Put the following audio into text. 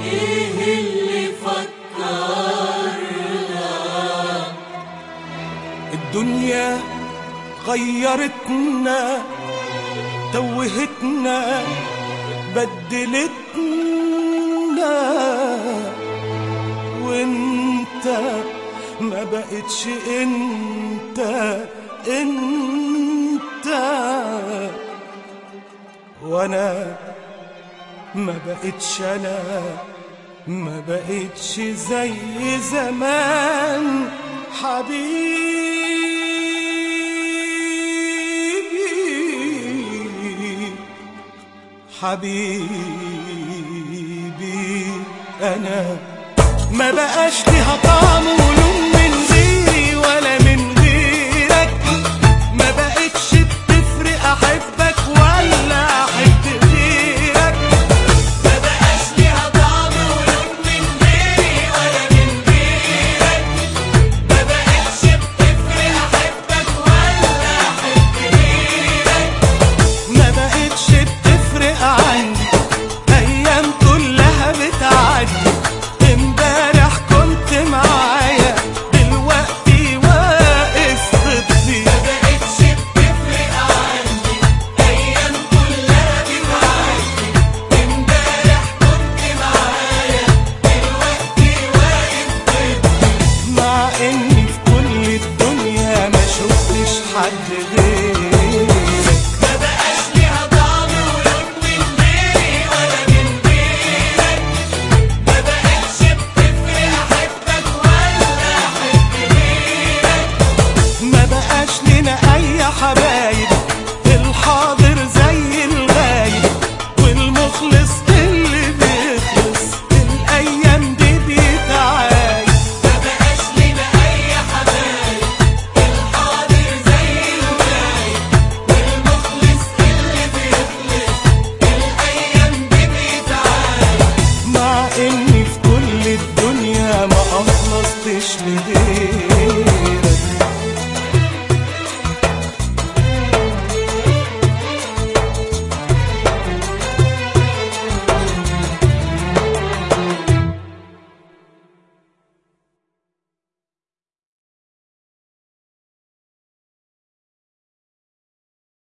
ايه اللي فكرنا الدنيا غيرتنا توهتنا بدلتنا وانت ما بقتش انت انت وانا ما بقتش انا ما بقتش زي زمان حبيبي حبيبي انا ما بقاش ليها طعم ولون من غيري ولا من غيرك ما بقتش بتفرق احبك ولا احب غيرك ما بقاش ليها طعم ولون من غيري ولا من غيرك ما بقتش بتفرق احبك ولا احب غيرك ما بقتش بتفرق عندي ايام كلها بتعدي امبارح كنت معايا دلوقتي واقف ضدي ما بقتش بتفرق عندي ايام كلها بتعدي امبارح كنت معايا دلوقتي واقف ضدي مع اني في كل الدنيا ما شفتش حد غيرك ما بقاش ليها طعم ولون من غيري ولا من غيرك ما بقتش بتفرق احبك ولا احب غيرك ما بقاش لنا اي حبايب الحاضر زي الغايب والمخلص اللي بيخلص الايام دي بيتعايب ما بقاش لنا اي حبايب الحاضر زي الغايب والمخلص اللي بيخلص الايام دي بيتعايب مع اني في كل الدنيا ما اخلصتش لغيرك